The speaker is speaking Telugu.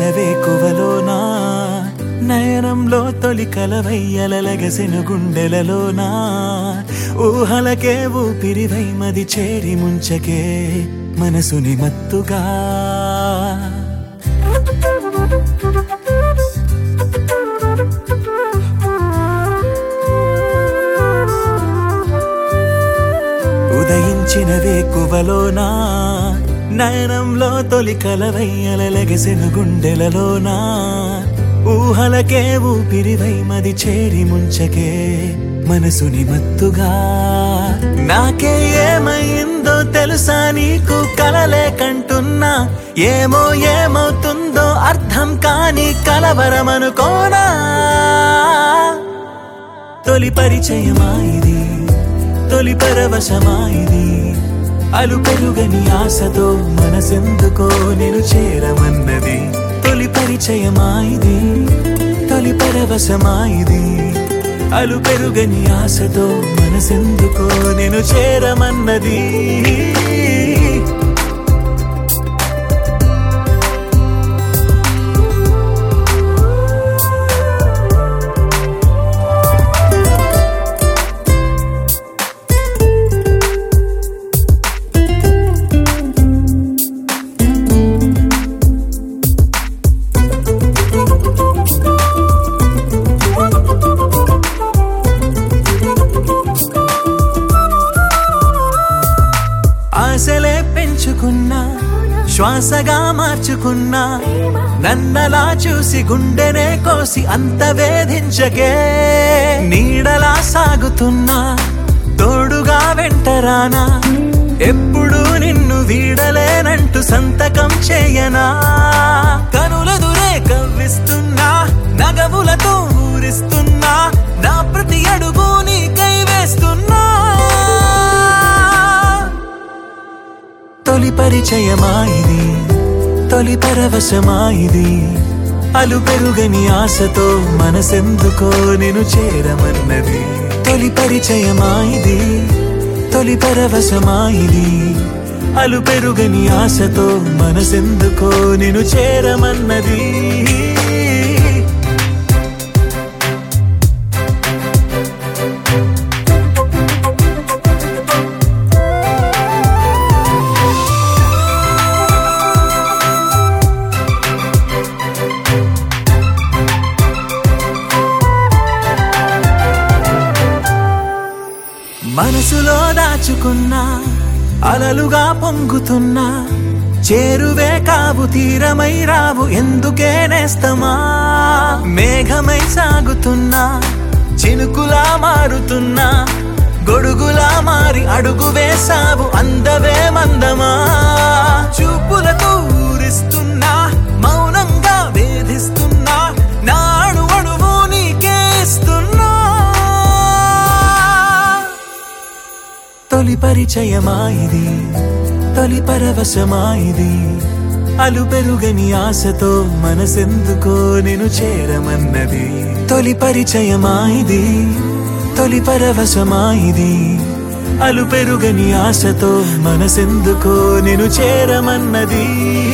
వేకువలోనా నయనంలో తొలి కలవయ్యలగసెను గుండెలలోనా ఊహలకే ఊపిరివై మది చేరి ముంచకే మనసుని మత్తుగా ఉదయించిన వేకువలోనా నయనంలో తొలి కలవయ్యలగసెను గుండెలలోనా ఊహలకే ఊపిరివై మది చేరి ముంచకే మనసుని మత్తుగా నాకే ఏమైందో తెలుసా నీకు కలలే కంటున్నా ఏమో ఏమవుతుందో అర్థం కాని కలవరమనుకోనా తొలి పరిచయమా ఇది తొలి పరవశమా ఇది అలు పెరుగని ఆశతో మనసెందుకో నేను చేరమన్నది తొలి పరిచయమా ఇది తొలి పరవశమా ఇది అలు పెరుగని ఆశతో మనసెందుకో నేను చేరమన్నది ఆశలే పెంచుకున్నా శ్వాసగా మార్చుకున్నా నన్నలా చూసి గుండెనే కోసి అంత వేధించకే నీడలా సాగుతున్నా తోడుగా వెంటరానా ఎప్పుడు నిన్ను వీడలేనంటూ సంతకం చేయనా కనులదురే కవ్విస్తున్నా నగములతో ఊరిస్తున్నా నా ప్రతి అడుగు నీకై వేస్తున్నా తొలి పరిచయమా ఇది తొలి పరవశమా ఇది అలు పెరుగని ఆశతో మనసెందుకో నేను చేరమన్నది తొలి పరిచయమా ఇది తొలి పరవశమా ఇది అలు పెరుగని ఆశతో మనసెందుకో నేను చేరమన్నది మనసులో దాచుకున్నా అలలుగా పొంగుతున్నా చేరువే కావు తీరమై రావు ఎందుకే నేస్తమా మేఘమై సాగుతున్నా చినుకులా మారుతున్నా గొడుగులా మారి అడుగు వేసావు అందవే మందమా చూపులతో ఊరిస్తున్నా మౌనంగా వేధిస్తున్నా నాడు అడుగు నీకే ఇస్తున్నా తొలి పరిచయమా ఇది తొలి పరవశమా ఇది అలు పెరుగని ఆశతో మనసెందుకో నేను చేరమన్నది తొలి పరిచయమా ఇది తొలి పరవశమా ఇది అలు పెరుగని ఆశతో మనసెందుకో నేను చేరమన్నది